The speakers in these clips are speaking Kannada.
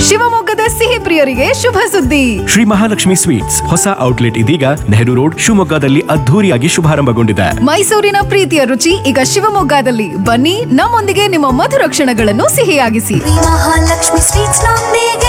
ಶಿವಮೊಗ್ಗದ ಸಿಹಿ ಪ್ರಿಯರಿಗೆ ಶುಭ ಸುದ್ದಿ ಶ್ರೀ ಮಹಾಲಕ್ಷ್ಮಿ ಸ್ವೀಟ್ಸ್ ಹೊಸ ಔಟ್ಲೆಟ್ ಇದೀಗ ನೆಹರು ರೋಡ್ ಶಿವಮೊಗ್ಗದಲ್ಲಿ ಅದ್ಧೂರಿಯಾಗಿ ಶುಭಾರಂಭಗೊಂಡಿದೆ ಮೈಸೂರಿನ ಪ್ರೀತಿಯ ರುಚಿ ಈಗ ಶಿವಮೊಗ್ಗದಲ್ಲಿ ಬನ್ನಿ ನಮ್ಮೊಂದಿಗೆ ನಿಮ್ಮ ಮಧುರ ಕ್ಷಣಗಳನ್ನು ಸಿಹಿಯಾಗಿಸಿ ಮಹಾಲಕ್ಷ್ಮಿ ಸ್ವೀಟ್ಸ್ ನೊಂದಿಗೆ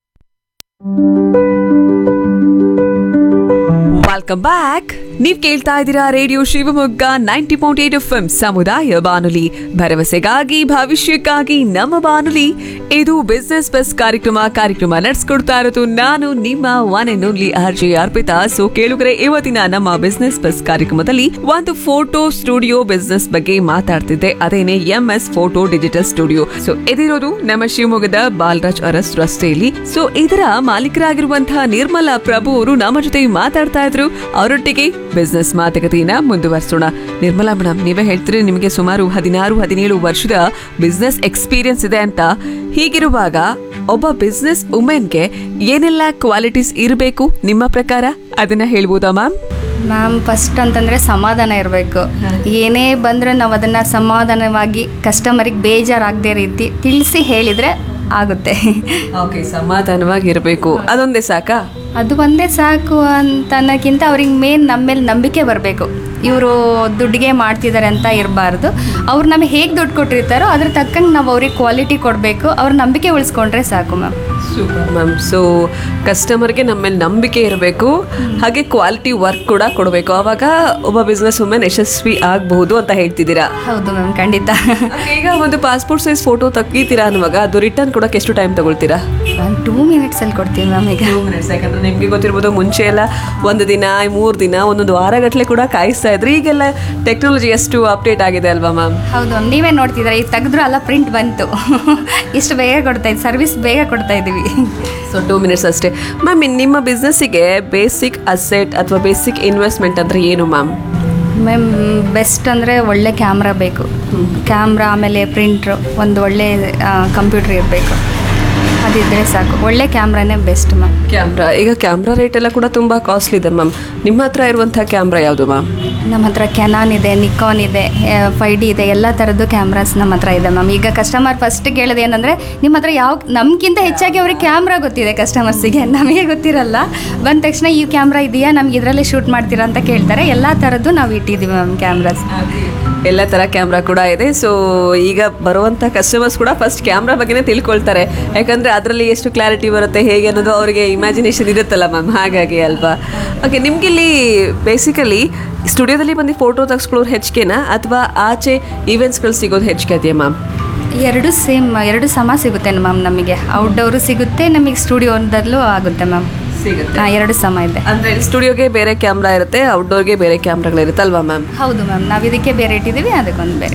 ವೆಲ್ಕಮ್ ಬ್ಯಾಕ್ ನೀವ್ ಕೇಳ್ತಾ ಇದ್ದೀರಾ radio Shivamogga ninety point eight F ಸಮುದಾಯ ಬಾನುಲಿ ಭರವಸೆಗಾಗಿ ಭವಿಷ್ಯಕ್ಕಾಗಿ ನಮ್ಮ ಬಾನುಲಿ ಇದು ಬಿಸ್ನೆಸ್ ಬಸ್ ಕಾರ್ಯಕ್ರಮ ಕಾರ್ಯಕ್ರಮ ನಡೆಸ್ಕೊಡ್ತಾ ಇರೋದು ನಾನು ನಿಮ್ಮ one and only R J Arpita so ಕೇಳುಗರೆ ಇವತ್ತಿನ ನಮ್ಮ ಬಿಸ್ನೆಸ್ ಬಸ್ ಕಾರ್ಯಕ್ರಮದಲ್ಲಿ ಒಂದು ಫೋಟೋ ಸ್ಟುಡಿಯೋ ಬಿಸ್ನೆಸ್ ಬಗ್ಗೆ ಮಾತಾಡ್ತಿದ್ದೆ ಅದೇನೆ M S photo digital studio so ಇದಿರೋದು ನಮ್ಮ ಶಿವಮೊಗ್ಗದ ಬಾಲರಾಜ್ ಅರಸ್ ರಸ್ತೆಯಲ್ಲಿ ಸೊ ಇದರ ಮಾಲೀಕರಾಗಿರುವಂತಹ ನಿರ್ಮಲಾ ಪ್ರಭು ಅವರು ನಮ್ಮ ಜೊತೆ ಮಾತಾಡ್ತಾ ಇದ್ರು ಅವರೊಟ್ಟಿಗೆ ಬಿಸ್ನೆಸ್ ಮಾತುಕತೆಯನ್ನ ಮುಂದುವರಿಸೋಣ ನಿರ್ಮಲಾ ಮೇಡಮ್ ನೀವೇ ಹೇಳ್ತೀರಿ ನಿಮಗೆ ಸುಮಾರು ಹದಿನಾರು ಹದಿನೇಳು ವರ್ಷದ ಬಿಸ್ನೆಸ್ ಎಕ್ಸ್ಪೀರಿಯನ್ಸ್ ಇದೆ ಅಂತ ಹೀಗಿರುವಾಗ ಒಬ್ಬ ಬಿಸ್ನೆಸ್ ವುಮೆನ್ಗೆ ಏನೆಲ್ಲ ಕ್ವಾಲಿಟೀಸ್ ಇರಬೇಕು ನಿಮ್ಮ ಪ್ರಕಾರ ಅದನ್ನ ಹೇಳ್ಬೋದಾ ಮ್ಯಾಮ್ ಮ್ಯಾಮ್ ಫಸ್ಟ್ ಅಂತಂದರೆ ಸಮಾಧಾನ ಇರಬೇಕು ಏನೇ ಬಂದರೆ ನಾವು ಅದನ್ನು ಸಮಾಧಾನವಾಗಿ ಕಸ್ಟಮರಿಗೆ ಬೇಜಾರಾಗದೇ ರೀತಿ ತಿಳಿಸಿ ಹೇಳಿದರೆ ಆಗುತ್ತೆ ಓಕೆ ಸಮಾಧಾನವಾಗಿರ್ಬೇಕು ಅದೊಂದೇ ಸಾಕಾ ಅದು ಒಂದೇ ಸಾಕು ಅಂತ ಅನ್ನೋಕ್ಕಿಂತ ಅವ್ರಿಗೆ ಮೇನ್ ನಮ್ಮ ಮೇಲೆ ನಂಬಿಕೆ ಬರಬೇಕು ಇವರು ದುಡ್ಡಿಗೆ ಮಾಡ್ತಿದ್ದಾರೆ ಅಂತ ಇರಬಾರ್ದು ಅವ್ರು ನಮಗೆ ಹೇಗೆ ದುಡ್ಡು ಕೊಟ್ಟಿರ್ತಾರೋ ಅದ್ರ ತಕ್ಕಂಗೆ ನಾವು ಅವ್ರಿಗೆ ಕ್ವಾಲಿಟಿ ಕೊಡಬೇಕು ಅವ್ರ ನಂಬಿಕೆ ಉಳಿಸ್ಕೊಂಡ್ರೆ ಸಾಕು ಮ್ಯಾಮ್ ಸೂಪರ್ ಮ್ಯಾಮ್ ಸೊ ಕಸ್ಟಮರ್ಗೆ ನಮ್ಮ ಮೇಲೆ ನಂಬಿಕೆ ಇರಬೇಕು ಹಾಗೆ ಕ್ವಾಲಿಟಿ ವರ್ಕ್ ಕೂಡ ಕೊಡಬೇಕು ಅವಾಗ ಒಬ್ಬ ಬಿಸ್ನೆಸ್ ವುಮೆನ್ ಯಶಸ್ವಿ ಆಗಬಹುದು ಅಂತ ಹೇಳ್ತಿದ್ದೀರಾ ಹೌದು ಮ್ಯಾಮ್ ಖಂಡಿತ ಈಗ ಒಂದು ಪಾಸ್ಪೋರ್ಟ್ ಸೈಜ್ ಫೋಟೋ ತೆಗಿತೀರಾ ಅನ್ನುವಾಗ ಅದು ರಿಟರ್ನ್ ಕೊಡಕ್ಕೆ ಎಷ್ಟು ಟೈಮ್ ತಗೊಳ್ತೀರಾ ಒಂದು ಟೂ ಮಿನಿಟ್ಸಲ್ಲಿ ಕೊಡ್ತೀವಿ ಮ್ಯಾಮ್ ಈಗ ಯಾಕಂದ್ರೆ ನಿಮ್ಗೆ ಗೊತ್ತಿರ್ಬೋದು ಮುಂಚೆ ಎಲ್ಲ ಒಂದು ದಿನ ಮೂರು ದಿನ ಒಂದೊಂದು ವಾರಗಟ್ಟಲೆ ಕೂಡ ಕಾಯಿಸ್ತಾ ಇದ್ರಿ ಈಗೆಲ್ಲ ಟೆಕ್ನಾಲಜಿ ಎಷ್ಟು ಅಪ್ಡೇಟ್ ಆಗಿದೆ ಅಲ್ವಾ ಮ್ಯಾಮ್ ಹೌದು ಮ್ಯಾಮ್ ನೀವೇ ನೋಡ್ತಿದ್ದೀರಾ ಈಗ ತೆಗೆದ್ರು ಅಲ್ಲ ಪ್ರಿಂಟ್ ಬಂತು ಇಷ್ಟು ಬೇಗ ಕೊಡ್ತಾ ಇದ್ದೀವಿ ಸರ್ವಿಸ್ ಬೇಗ ಕೊಡ್ತಾ ಇದ್ದೀವಿ ಸೊ ಟೂ ಮಿನಿಟ್ಸ್ ಅಷ್ಟೇ ಮ್ಯಾಮ್ ನಿಮ್ಮ ಬಿಸ್ನೆಸ್ಸಿಗೆ ಬೇಸಿಕ್ ಅಸೆಟ್ ಅಥವಾ ಬೇಸಿಕ್ ಇನ್ವೆಸ್ಟ್ಮೆಂಟ್ ಅಂದ್ರೆ ಏನು ಮ್ಯಾಮ್ ಮ್ಯಾಮ್ ಬೆಸ್ಟ್ ಅಂದರೆ ಒಳ್ಳೆ ಕ್ಯಾಮ್ರಾ ಬೇಕು ಕ್ಯಾಮ್ರಾ ಆಮೇಲೆ ಪ್ರಿಂಟ್ರು ಒಂದು ಒಳ್ಳೆ ಕಂಪ್ಯೂಟ್ರ್ ಇರಬೇಕು ಅದಿದ್ದರೆ ಸಾಕು ಒಳ್ಳೆ ಕ್ಯಾಮ್ರಾನೇ ಬೆಸ್ಟ್ ಮ್ಯಾಮ್ ಕ್ಯಾಮ್ರಾ ಈಗ ಕ್ಯಾಮ್ರಾ ರೇಟ್ ಎಲ್ಲ ಕೂಡ ತುಂಬಾ ಕಾಸ್ಟ್ಲಿ ಇದೆ ಮ್ಯಾಮ್ ನಿಮ್ಮ ಹತ್ರ ಇರುವಂತಹ ಕ್ಯಾಮ್ರಾ ಯಾವುದು ಮ್ಯಾಮ್ ನಮ್ಮ ಹತ್ರ ಕೆನಾನ್ ಇದೆ ನಿಕಾನ್ ಇದೆ ಫೈ ಡಿ ಇದೆ ಎಲ್ಲ ಥರದ್ದು ಕ್ಯಾಮ್ರಾಸ್ ನಮ್ಮ ಹತ್ರ ಇದೆ ಮ್ಯಾಮ್ ಈಗ ಕಸ್ಟಮರ್ ಫಸ್ಟ್ ಕೇಳೋದು ಏನಂದರೆ ನಿಮ್ಮ ಹತ್ರ ಯಾವ ನಮಗಿಂತ ಹೆಚ್ಚಾಗಿ ಅವ್ರಿಗೆ ಕ್ಯಾಮ್ರಾ ಗೊತ್ತಿದೆ ಕಸ್ಟಮರ್ಸಿಗೆ ನಮಗೆ ಗೊತ್ತಿರಲ್ಲ ಬಂದ ತಕ್ಷಣ ಈ ಕ್ಯಾಮ್ರಾ ಇದೆಯಾ ನಮ್ಗೆ ಇದರಲ್ಲೇ ಶೂಟ್ ಮಾಡ್ತೀರಾ ಅಂತ ಕೇಳ್ತಾರೆ ಎಲ್ಲ ಥರದ್ದು ನಾವು ಇಟ್ಟಿದ್ದೀವಿ ಮ್ಯಾಮ್ ಕ್ಯಾಮ್ರಾಸ್ ಎಲ್ಲ ತರ ಕ್ಯಾಮ್ರಾ ಕೂಡ ಇದೆ ಸೊ ಈಗ ಬರುವಂತ ಕಸ್ಟಮರ್ಸ್ ಕೂಡ ಫಸ್ಟ್ ಕ್ಯಾಮ್ರಾ ಬಗ್ಗೆನೇ ತಿಳ್ಕೊಳ್ತಾರೆ ಯಾಕಂದ್ರೆ ಅದರಲ್ಲಿ ಎಷ್ಟು ಕ್ಲಾರಿಟಿ ಬರುತ್ತೆ ಹೇಗೆ ಅನ್ನೋದು ಅವರಿಗೆ ಇಮ್ಯಾಜಿನೇಷನ್ ಇರುತ್ತಲ್ಲ ಮ್ಯಾಮ್ ಹಾಗಾಗಿ ಅಲ್ವಾ ಓಕೆ ನಿಮ್ಗೆ ಇಲ್ಲಿ ಬೇಸಿಕಲಿ ಸ್ಟುಡಿಯೋದಲ್ಲಿ ಬಂದು ಫೋಟೋ ತೆಗೆಸ್ಕೊಳ್ಳೋರು ಹೆಚ್ಚಿಗೆನಾ ಅಥವಾ ಆಚೆ ಈವೆಂಟ್ಸ್ಗಳು ಸಿಗೋದು ಹೆಚ್ಚಿಗೆ ಇದೆಯಾ ಮ್ಯಾಮ್ ಎರಡು ಸೇಮ್ ಎರಡು ಸಮ ಸಿಗುತ್ತೆ ಮ್ಯಾಮ್ ನಮಗೆ ಔಟ್ಡೋರು ಸಿಗುತ್ತೆ ನಮಗೆ ಸ್ಟುಡಿಯೋದಲ್ಲೂ ಆಗುತ್ತೆ ಮ್ಯಾಮ್ ಸಿಗುತ್ತೆ ಎರಡು ಸಮ ಇದೆ ಅಂದ್ರೆ ಸ್ಟುಡಿಯೋಗೆ ಬೇರೆ ಕ್ಯಾಮ್ರಾ ಇರುತ್ತೆ ಔಟ್ಡೋರ್ಗೆ ಬೇರೆ ಕ್ಯಾಮ್ರಾಗಳಿರುತ್ತೆ ಅಲ್ವಾ ಮ್ಯಾಮ್ ಹೌದು ಮ್ಯಾಮ್ ನಾವು ಇದಕ್ಕೆ ಬೇರೆ ಇಟ್ಟಿದ್ದೀವಿ ಅದಕ್ಕೊಂದು ಬೇರೆ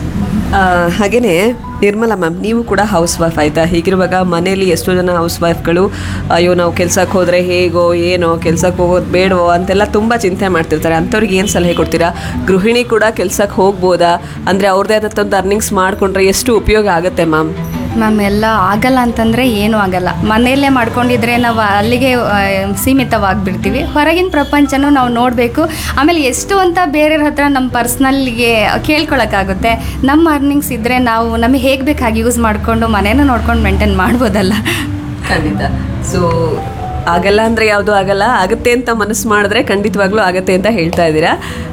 ಹಾಗೆಯೇ ನಿರ್ಮಲಾ ಮ್ಯಾಮ್ ನೀವು ಕೂಡ ಹೌಸ್ ವೈಫ್ ಆಯ್ತಾ ಹೀಗಿರುವಾಗ ಮನೆಯಲ್ಲಿ ಎಷ್ಟೋ ಜನ ಹೌಸ್ ವೈಫ್ಗಳು ಅಯ್ಯೋ ನಾವು ಕೆಲ್ಸಕ್ಕೆ ಹೋದರೆ ಹೇಗೋ ಏನೋ ಕೆಲ್ಸಕ್ಕೆ ಹೋಗೋದು ಬೇಡವೋ ಅಂತೆಲ್ಲ ತುಂಬ ಚಿಂತೆ ಮಾಡ್ತಿರ್ತಾರೆ ಅಂಥವ್ರಿಗೆ ಏನು ಸಲಹೆ ಕೊಡ್ತೀರಾ ಗೃಹಿಣಿ ಕೂಡ ಕೆಲ್ಸಕ್ಕೆ ಹೋಗ್ಬೋದಾ ಅಂದರೆ ಅವ್ರದ್ದೇ ಆದಂಥ ಒಂದು ಅರ್ನಿಂಗ್ಸ್ ಮಾಡಿಕೊಂಡ್ರೆ ಎಷ್ಟು ಉಪಯೋಗ ಆಗುತ್ತೆ ಮ್ಯಾಮ್ ಮ್ಯಾಮ್ ಎಲ್ಲ ಆಗಲ್ಲ ಅಂತಂದರೆ ಏನೂ ಆಗಲ್ಲ ಮನೆಯಲ್ಲೇ ಮಾಡ್ಕೊಂಡಿದ್ರೆ ನಾವು ಅಲ್ಲಿಗೆ ಆ, ಸೀಮಿತವಾಗಿಬಿಡ್ತೀವಿ ಹೊರಗಿನ ಪ್ರಪಂಚನೂ ನಾವು ನೋಡಬೇಕು ಆಮೇಲೆ ಎಷ್ಟು ಅಂತ ಬೇರೆಯವ್ರ ಹತ್ರ ನಮ್ಮ ಪರ್ಸ್ನಲ್ಗೆ ಕೇಳ್ಕೊಳಕ್ಕಾಗುತ್ತೆ ನಮ್ಮ ಅರ್ನಿಂಗ್ಸ್ ಇದ್ದರೆ ನಾವು ನಮಗೆ ಹೇಗೆ ಬೇಕಾಗಿ ಯೂಸ್ ಮಾಡಿಕೊಂಡು ಮನೇನ ನೋಡ್ಕೊಂಡು ಮೇಂಟೈನ್ ಮಾಡ್ಬೋದಲ್ಲ ಖಂಡಿತ ಸೊ ಆಗಲ್ಲ ಅಂದ್ರೆ ಯಾವುದು ಆಗಲ್ಲ ಆಗುತ್ತೆ ಅಂತ ಮನಸ್ಸು ಮಾಡಿದ್ರೆ ಖಂಡಿತವಾಗ್ಲೂ ಆಗತ್ತೆ ಅಂತ ಹೇಳ್ತಾ ಇದ್ದೀರಾ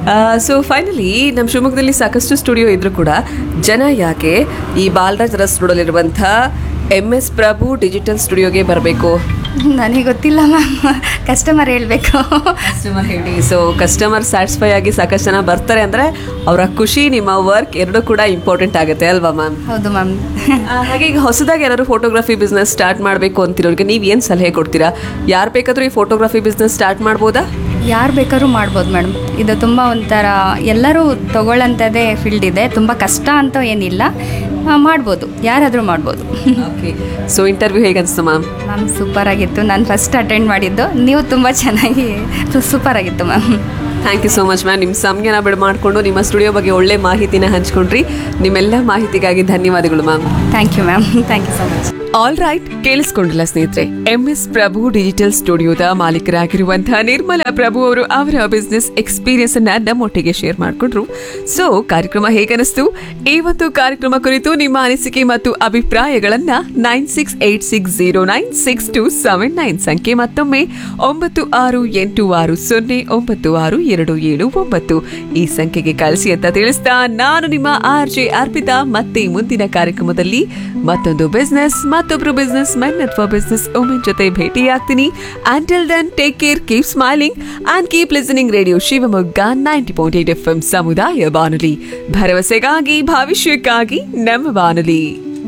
ಸೊ ಫೈನಲಿ ನಮ್ಮ ಶಿವಮೊಗ್ಗದಲ್ಲಿ ಸಾಕಷ್ಟು ಸ್ಟುಡಿಯೋ ಇದ್ರೂ ಕೂಡ ಜನ ಯಾಕೆ ಈ ಬಾಲರಾಜ್ ರಸ್ ರೋಡಲ್ಲಿರುವಂಥ ಎಮ್ ಎಸ್ ಪ್ರಭು ಡಿಜಿಟಲ್ ಸ್ಟುಡಿಯೋಗೆ ಬರಬೇಕು ನನಗೆ ಗೊತ್ತಿಲ್ಲ ಮ್ಯಾಮ್ ಕಸ್ಟಮರ್ ಹೇಳಬೇಕು ಕಸ್ಟಮರ್ ಹೇಳಿ ಸೊ ಕಸ್ಟಮರ್ ಸ್ಯಾಟಿಸ್ಫೈ ಆಗಿ ಸಾಕಷ್ಟು ಜನ ಬರ್ತಾರೆ ಅಂದರೆ ಅವರ ಖುಷಿ ನಿಮ್ಮ ವರ್ಕ್ ಎರಡೂ ಕೂಡ ಇಂಪಾರ್ಟೆಂಟ್ ಆಗುತ್ತೆ ಅಲ್ವಾ ಮ್ಯಾಮ್ ಹೌದು ಮ್ಯಾಮ್ ಹಾಗೆ ಈಗ ಹೊಸದಾಗಿ ಯಾರು ಫೋಟೋಗ್ರಫಿ ಬಿಸ್ನೆಸ್ ಸ್ಟಾರ್ಟ್ ಮಾಡಬೇಕು ಅಂತಿರೋರಿಗೆ ನೀವು ಏನು ಸಲಹೆ ಕೊಡ್ತೀರಾ ಯಾರು ಬೇಕಾದರೂ ಈ ಫೋಟೋಗ್ರಫಿ ಬಿಸ್ನೆಸ್ ಸ್ಟಾರ್ಟ್ ಮಾಡ್ಬೋದಾ ಯಾರು ಬೇಕಾದ್ರೂ ಮಾಡ್ಬೋದು ಮೇಡಮ್ ಇದು ತುಂಬ ಒಂಥರ ಎಲ್ಲರೂ ತಗೊಳ್ಳೋಂಥದ್ದೇ ಫೀಲ್ಡ್ ಇದೆ ತುಂಬ ಕಷ್ಟ ಅಂತ ಏನಿಲ್ಲ ಆ, ಮಾಡ್ಬೋದು ಯಾರಾದರೂ ಮಾಡ್ಬೋದು ಓಕೆ ಸೊ ಇಂಟರ್ವ್ಯೂ ಹೇಗೆ ಅನಿಸ್ತು ಮ್ಯಾಮ್ ಮ್ಯಾಮ್ ಸೂಪರ್ ಆಗಿತ್ತು ನಾನು ಫಸ್ಟ್ ಅಟೆಂಡ್ ಮಾಡಿದ್ದು ನೀವು ತುಂಬ ಚೆನ್ನಾಗಿ ಸೂಪರ್ ಆಗಿತ್ತು ma'am thank you so much ma'am ನಿಮ್ಮ ಸಮಯನ ಬಿಡು ಮಾಡಿಕೊಂಡು ನಿಮ್ಮ ಸ್ಟುಡಿಯೋ ಬಗ್ಗೆ ಒಳ್ಳೆ ಮಾಹಿತಿನ ಹಂಚ್ಕೊಂಡ್ರಿ ನಿಮ್ಮೆಲ್ಲ ಮಾಹಿತಿಗಾಗಿ ಧನ್ಯವಾದಗಳು ma'am thank you ma'am thank you so much all right ಕೇಳಿಸ್ಕೊಂಡಿಲ್ಲ ಸ್ನೇಹಿತರೆ ಎಂ ಎಸ್ ಪ್ರಭು ಡಿಜಿಟಲ್ ಸ್ಟುಡಿಯೋದ ಮಾಲೀಕರಾಗಿರುವಂತಹ ನಿರ್ಮಲಾ ಪ್ರಭು ಅವರು ಅವರ ಬಿಸ್ನೆಸ್ ಎಕ್ಸ್ಪೀರಿಯನ್ಸ್ ಅನ್ನ ನಮ್ಮೊಟ್ಟಿಗೆ ಶೇರ್ ಮಾಡಿಕೊಂಡ್ರು ಸೊ ಕಾರ್ಯಕ್ರಮ ಹೇಗನಿಸ್ತು ಈ ಒಂದು ಕಾರ್ಯಕ್ರಮ ಕುರಿತು ನಿಮ್ಮ ಅನಿಸಿಕೆ ಮತ್ತು ಅಭಿಪ್ರಾಯಗಳನ್ನ nine six eight six zero nine six two seven nine ಸಂಖ್ಯೆ ಮತ್ತೊಮ್ಮೆ ಒಂಬತ್ತು ಆರು ಎಂಟು ಆರು ಸೊನ್ನೆ ಒಂಬತ್ತು ಆರು ಎರಡು ಏಳು ಒಂಬತ್ತು ಈ ಸಂಖ್ಯೆಗೆ ಕಳಿಸಿ ಅಂತ ತಿಳಿಸ್ತಾ ನಾನು ನಿಮ್ಮ ಆರ್ ಜೆ ಅರ್ಪಿತಾ ಮತ್ತೆ ಮುಂದಿನ ಕಾರ್ಯಕ್ರಮದಲ್ಲಿ ಮತ್ತೊಂದು ಬಿಸ್ನೆಸ್ ಮತ್ತೊಬ್ರು ಬಿಸ್ನೆಸ್ ಮೆನ್ ಅಥವಾ ಬಿಸ್ನೆಸ್ ವುಮೆನ್ ಜೊತೆ ಭೇಟಿಯಾಗ್ತೀನಿ until then take care keep smiling and keep listening radio Shivamogga ninety point eight F M ಸಮುದಾಯ ಬಾನುಲಿ ಭರವಸೆಗಾಗಿ ಭವಿಷ್ಯಕ್ಕಾಗಿ ನಮ್ಮ ಬಾನುಲಿ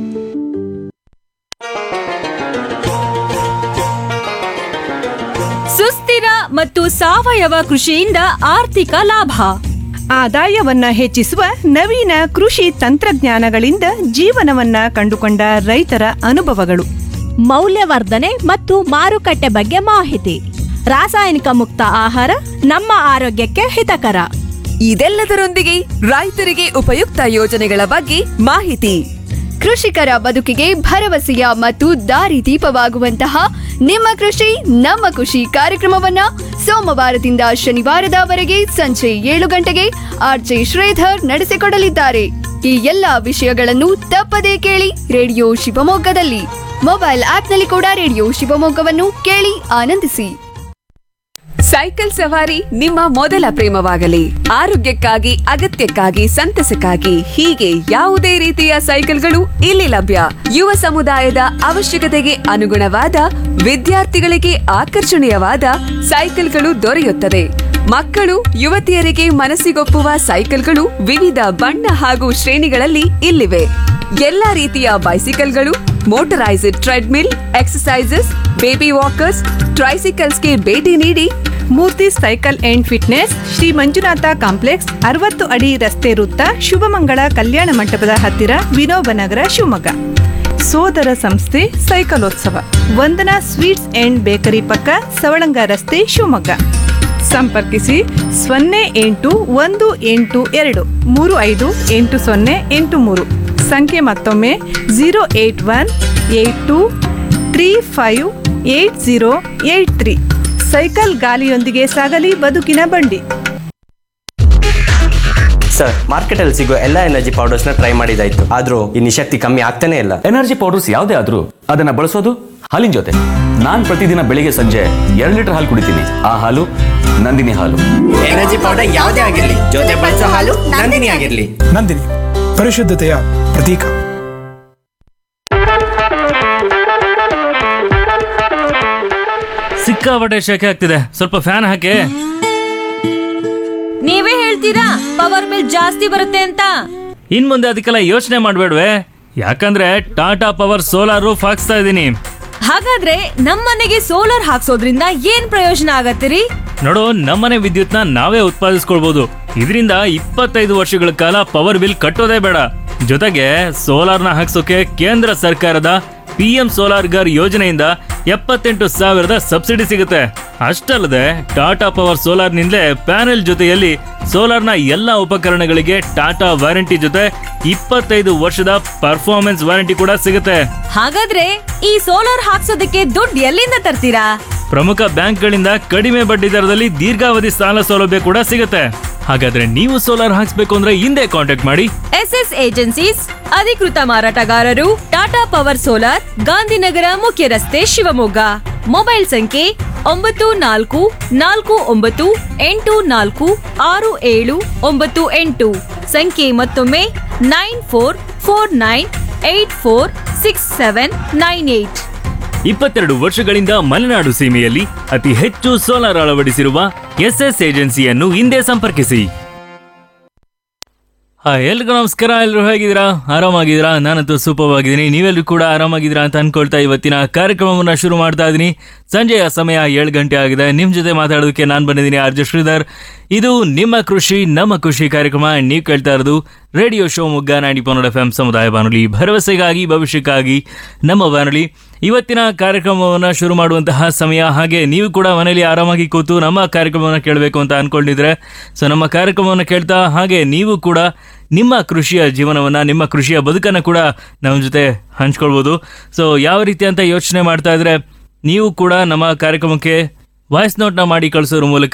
ಸುಸ್ಥಿರ ಮತ್ತು ಸಾವಯವ ಕೃಷಿಯಿಂದ ಆರ್ಥಿಕ ಲಾಭ ಆದಾಯವನ್ನ ಹೆಚ್ಚಿಸುವ ನವೀನ ಕೃಷಿ ತಂತ್ರಜ್ಞಾನಗಳಿಂದ ಜೀವನವನ್ನ ಕಂಡುಕೊಂಡ ರೈತರ ಅನುಭವಗಳು ಮೌಲ್ಯವರ್ಧನೆ ಮತ್ತು ಮಾರುಕಟ್ಟೆ ಬಗ್ಗೆ ಮಾಹಿತಿ ರಾಸಾಯನಿಕ ಮುಕ್ತ ಆಹಾರ ನಮ್ಮ ಆರೋಗ್ಯಕ್ಕೆ ಹಿತಕರ ಇದೆಲ್ಲದರೊಂದಿಗೆ ರೈತರಿಗೆ ಉಪಯುಕ್ತ ಯೋಜನೆಗಳ ಬಗ್ಗೆ ಮಾಹಿತಿ ಕೃಷಿಕರ ಬದುಕಿಗೆ ಭರವಸೆಯ ಮತ್ತು ದಾರಿದೀಪವಾಗುವಂತಹ ನಿಮ್ಮ ಕೃಷಿ ನಮ್ಮ ಖುಷಿ ಕಾರ್ಯಕ್ರಮವನ್ನ ಸೋಮವಾರದಿಂದ ಶನಿವಾರದವರೆಗೆ ಸಂಜೆ ಏಳು ಗಂಟೆಗೆ ಆರ್ಜೆ ಶ್ರೀಧರ್ ನಡೆಸಿಕೊಡಲಿದ್ದಾರೆ ಈ ಎಲ್ಲಾ ವಿಷಯಗಳನ್ನು ತಪ್ಪದೇ ಕೇಳಿ ರೇಡಿಯೋ ಶಿವಮೊಗ್ಗದಲ್ಲಿ ಮೊಬೈಲ್ ಆಪ್ನಲ್ಲಿ ಕೂಡ ರೇಡಿಯೋ ಶಿವಮೊಗ್ಗವನ್ನು ಕೇಳಿ ಆನಂದಿಸಿ ಸೈಕಲ್ ಸವಾರಿ ನಿಮ್ಮ ಮೊದಲ ಪ್ರೇಮವಾಗಲಿ ಆರೋಗ್ಯಕ್ಕಾಗಿ ಅಗತ್ಯಕ್ಕಾಗಿ ಸಂತಸಕ್ಕಾಗಿ ಹೀಗೆ ಯಾವುದೇ ರೀತಿಯ ಸೈಕಲ್ಗಳು ಇಲ್ಲಿ ಲಭ್ಯ ಯುವ ಸಮುದಾಯದ ಅವಶ್ಯಕತೆಗೆ ಅನುಗುಣವಾದ ವಿದ್ಯಾರ್ಥಿಗಳಿಗೆ ಆಕರ್ಷಣೀಯವಾದ ಸೈಕಲ್ಗಳು ದೊರೆಯುತ್ತದೆ ಮಕ್ಕಳು ಯುವತಿಯರಿಗೆ ಮನಸ್ಸಿಗೊಪ್ಪುವ ಸೈಕಲ್ಗಳು ವಿವಿಧ ಬಣ್ಣ ಹಾಗೂ ಶ್ರೇಣಿಗಳಲ್ಲಿ ಇಲ್ಲಿವೆ ಎಲ್ಲಾ ರೀತಿಯ ಬೈಸಿಕಲ್ಗಳು ಮೋಟರೈಸ್ಡ್ ಟ್ರೆಡ್ಮಿಲ್ ಎಕ್ಸಸೈಸಸ್ ಬೇಬಿ ವಾಕರ್ಸ್ ಟ್ರೈಸಿಕಲ್ಸ್ಗೆ ಭೇಟಿ ನೀಡಿ Murthy cycle and fitness Shri Manjunatha complex ಅರವತ್ತು ಅಡಿ ರಸ್ತೆ ವೃತ್ತ ಶುಭಮಂಗಳ ಕಲ್ಯಾಣ ಮಂಟಪದ ಹತ್ತಿರ ವಿನೋಬನಗರ ಶಿವಮೊಗ್ಗ ಸೋದರ ಸಂಸ್ಥೆ Cyclotsava Vandana sweets and bakery ಪಕ್ಕ ಸವಳಂಗ ರಸ್ತೆ ಶಿವಮೊಗ್ಗ ಸಂಪರ್ಕಿಸಿ ಸೊನ್ನೆ ಎಂಟು ಒಂದು ಎಂಟು ಎರಡು ಮೂರು ಐದು ಎಂಟು ಸೊನ್ನೆ ಎಂಟು ಮೂರು ಸಂಖ್ಯೆ ಮತ್ತೊಮ್ಮೆ zero eight one eight two three five eight zero eight three cycle ಗಾಲಿಯೊಂದಿಗೆ ಸಾಗಲಿ ಬದುಕಿನ ಬಂಡಿ ಸರ್ ಮಾರ್ಕೆಟಲ್ಲಿ ಸಿಗೋ ಎಲ್ಲ ಎನರ್ಜಿ ಪೌಡರ್ಸ್ನ ಟ್ರೈ ಮಾಡಿದಾಯ್ತು ಆದ್ರೂ ಈ ನಿಶಕ್ತಿ ಕಮ್ಮಿ ಆಗ್ತಾನೆ ಇಲ್ಲ ಎನರ್ಜಿ ಪೌಡರ್ಸ್ ಯಾವುದೇ ಆದ್ರೂ ಅದನ್ನ ಬಳಸೋದು ಹಾಲಿನ ಜೊತೆ ನಾನ್ ಪ್ರತಿದಿನ ಬೆಳಿಗ್ಗೆ ಸಂಜೆ ಎರಡು ಲೀಟರ್ ಹಾಲು ಕುಡಿತೀನಿ ಆ ಹಾಲು ನಂದಿನಿ ಹಾಲು ಎನರ್ಜಿ ಪೌಡರ್ ಯಾವುದೇ ಆಗಿರ್ಲಿ ಜೊತೆ ಬಳಸೋ ಹಾಲು ನಂದಿನಿ ಆಗಿರ್ಲಿ ನಂದಿನಿ ಪರಿಶುದ್ಧತೆಯ ಪ್ರತೀಕ ಸಿಕ್ಕಾಪಟ್ಟೆ ಶೆಕೆ ಆಗ್ತಿದೆ ಸ್ವಲ್ಪ ಫ್ಯಾನ್ ಹಾಕಿ ನೀವೇ ಹೇಳ್ತೀರಾ ಪವರ್ ಬಿಲ್ ಜಾಸ್ತಿ ಬರುತ್ತೆ ಅಂತ ಇನ್ ಮುಂದೆ ಅದಕ್ಕೆಲ್ಲ ಯೋಚನೆ ಮಾಡ್ಬೇಡ್ವೆ ಯಾಕಂದ್ರೆ ಟಾಟಾ ಪವರ್ ಸೋಲಾರ್ ರೂಫ್ ಹಾಕ್ಸ್ತಾ ಇದ್ದೀನಿ ಹಾಗಾದ್ರೆ ನಮ್ಮನೆಗೆ ಸೋಲಾರ್ ಹಾಕ್ಸೋದ್ರಿಂದ ಏನ್ ಪ್ರಯೋಜನ ಆಗತ್ತಿರಿ ನೋಡು ನಮ್ಮನೆ ವಿದ್ಯುತ್ನ ನಾವೇ ಉತ್ಪಾದಿಸ್ಕೊಳ್ಬಹುದು ಇದರಿಂದ ಇಪ್ಪತ್ತೈದು ವರ್ಷಗಳ ಕಾಲ ಪವರ್ ಬಿಲ್ ಕಟ್ಟೋದೇ ಬೇಡ ಜೊತೆಗೆ ಸೋಲಾರ್ನ ಹಾಕ್ಸೋಕೆ ಕೇಂದ್ರ ಸರ್ಕಾರದ ಪಿ ಎಂ ಸೋಲಾರ್ ಗರ್ ಯೋಜನೆಯಿಂದ ಎಪ್ಪತ್ತೆಂಟು ಸಾವಿರದ ಸಬ್ಸಿಡಿ ಸಿಗುತ್ತೆ ಅಷ್ಟಲ್ಲದೆ ಟಾಟಾ ಪವರ್ ಸೋಲಾರ್ನಿಂದಲೇ ಪ್ಯಾನೆಲ್ ಜೊತೆಯಲ್ಲಿ ಸೋಲಾರ್ನ ಎಲ್ಲ ಉಪಕರಣಗಳಿಗೆ ಟಾಟಾ ವಾರಂಟಿ ಜೊತೆ ಇಪ್ಪತ್ತೈದು ವರ್ಷದ ಪರ್ಫಾರ್ಮೆನ್ಸ್ ವಾರಂಟಿ ಕೂಡ ಸಿಗುತ್ತೆ ಹಾಗಾದ್ರೆ ಈ ಸೋಲಾರ್ ಹಾಕ್ಸೋದಕ್ಕೆ ದುಡ್ಡು ಎಲ್ಲಿಂದ ತರ್ತೀರಾ ಪ್ರಮುಖ ಬ್ಯಾಂಕ್ಗಳಿಂದ ಕಡಿಮೆ ಬಡ್ಡಿ ದರದಲ್ಲಿ ದೀರ್ಘಾವಧಿ ಸಾಲ ಸೌಲಭ್ಯ ಕೂಡ ಸಿಗುತ್ತೆ ಹಾಗಾದ್ರೆ ನೀವು ಸೋಲಾರ್ ಹಾಕ್ಸ್ಬೇಕು ಅಂದ್ರೆ ಹಿಂದೆ ಕಾಂಟ್ಯಾಕ್ಟ್ ಮಾಡಿ ಎಸ್ ಎಸ್ ಏಜೆನ್ಸೀಸ್ ಅಧಿಕೃತ ಮಾರಾಟಗಾರರು ಟಾಟಾ ಪವರ್ ಸೋಲಾರ್ ಗಾಂಧಿನಗರ ಮುಖ್ಯ ರಸ್ತೆ ಶಿವಮೊಗ್ಗ ಮೊಬೈಲ್ ಸಂಖ್ಯೆ ಒಂಬತ್ತು ನಾಲ್ಕು ನಾಲ್ಕು ಒಂಬತ್ತು ಎಂಟು ನಾಲ್ಕು ಆರು ಏಳು ಒಂಬತ್ತು ಎಂಟು ಸಂಖ್ಯೆ ಮತ್ತೊಮ್ಮೆ nine four four nine eight four six seven nine eight ಇಪ್ಪತ್ತೆರಡು ವರ್ಷಗಳಿಂದ ಮಲೆನಾಡು ಸೀಮೆಯಲ್ಲಿ ಅತಿ ಹೆಚ್ಚು ಸೋಲಾರ್ ಅಳವಡಿಸಿರುವ ಎಸ್ಎಸ್ ಏಜೆನ್ಸಿಯನ್ನು ಹಿಂದೆ ಸಂಪರ್ಕಿಸಿ ಹಾ ಎಲ್ರಿಗೂ ನಮಸ್ಕಾರ ಎಲ್ಲರೂ ಹೇಗಿದ್ದೀರಾ ಆರಾಮಾಗಿದ್ದೀರಾ ನಾನಂತೂ ಸೂಪರ್ ಆಗಿದ್ದೀನಿ ನೀವೆಲ್ಲರೂ ಕೂಡ ಆರಾಮಾಗಿದ್ದೀರಾ ಅಂತ ಅನ್ಕೊಳ್ತಾ ಇವತ್ತಿನ ಕಾರ್ಯಕ್ರಮವನ್ನು ಶುರು ಮಾಡ್ತಾ ಇದ್ದೀನಿ ಸಂಜೆಯ ಸಮಯ ಏಳು ಗಂಟೆ ಆಗಿದೆ ನಿಮ್ಮ ಜೊತೆ ಮಾತಾಡೋದಕ್ಕೆ ನಾನು ಬಂದಿದ್ದೀನಿ ಆರ್ ಜೆ ಶ್ರೀಧರ್ ಇದು ನಿಮ್ಮ ಕೃಷಿ ನಮ್ಮ ಖುಷಿ ಕಾರ್ಯಕ್ರಮ ನೀವು ಕೇಳ್ತಾ ಇರೋದು ರೇಡಿಯೋ ಶೋ ಮುಗ್ಗ ನಾಡಿ ಪನ್ನಡ ಎಫ್ ಎಂ ಸಮುದಾಯ ಬಾನುಲಿ ಭರವಸೆಗಾಗಿ ಭವಿಷ್ಯಕ್ಕಾಗಿ ನಮ್ಮ ಬಾನುಲಿ ಇವತ್ತಿನ ಕಾರ್ಯಕ್ರಮವನ್ನು ಶುರು ಮಾಡುವಂತಹ ಸಮಯ ಹಾಗೆ ನೀವು ಕೂಡ ಮನೆಯಲ್ಲಿ ಆರಾಮಾಗಿ ಕೂತು ನಮ್ಮ ಕಾರ್ಯಕ್ರಮವನ್ನು ಕೇಳಬೇಕು ಅಂತ ಅನ್ಕೊಂಡಿದ್ರೆ ಸೊ ನಮ್ಮ ಕಾರ್ಯಕ್ರಮವನ್ನು ಕೇಳ್ತಾ ಹಾಗೆ ನೀವು ಕೂಡ ನಿಮ್ಮ ಕೃಷಿಯ ಜೀವನವನ್ನ ನಿಮ್ಮ ಕೃಷಿಯ ಬದುಕನ್ನು ಕೂಡ ನಮ್ಮ ಜೊತೆ ಹಂಚ್ಕೊಳ್ಬೋದು ಸೊ ಯಾವ ರೀತಿ ಅಂತ ಯೋಚನೆ ಮಾಡ್ತಾ ಇದ್ರೆ ನೀವು ಕೂಡ ನಮ್ಮ ಕಾರ್ಯಕ್ರಮಕ್ಕೆ ವಾಯ್ಸ್ ನೋಟ್ನ ಮಾಡಿ ಕಳಿಸೋದ್ರ ಮೂಲಕ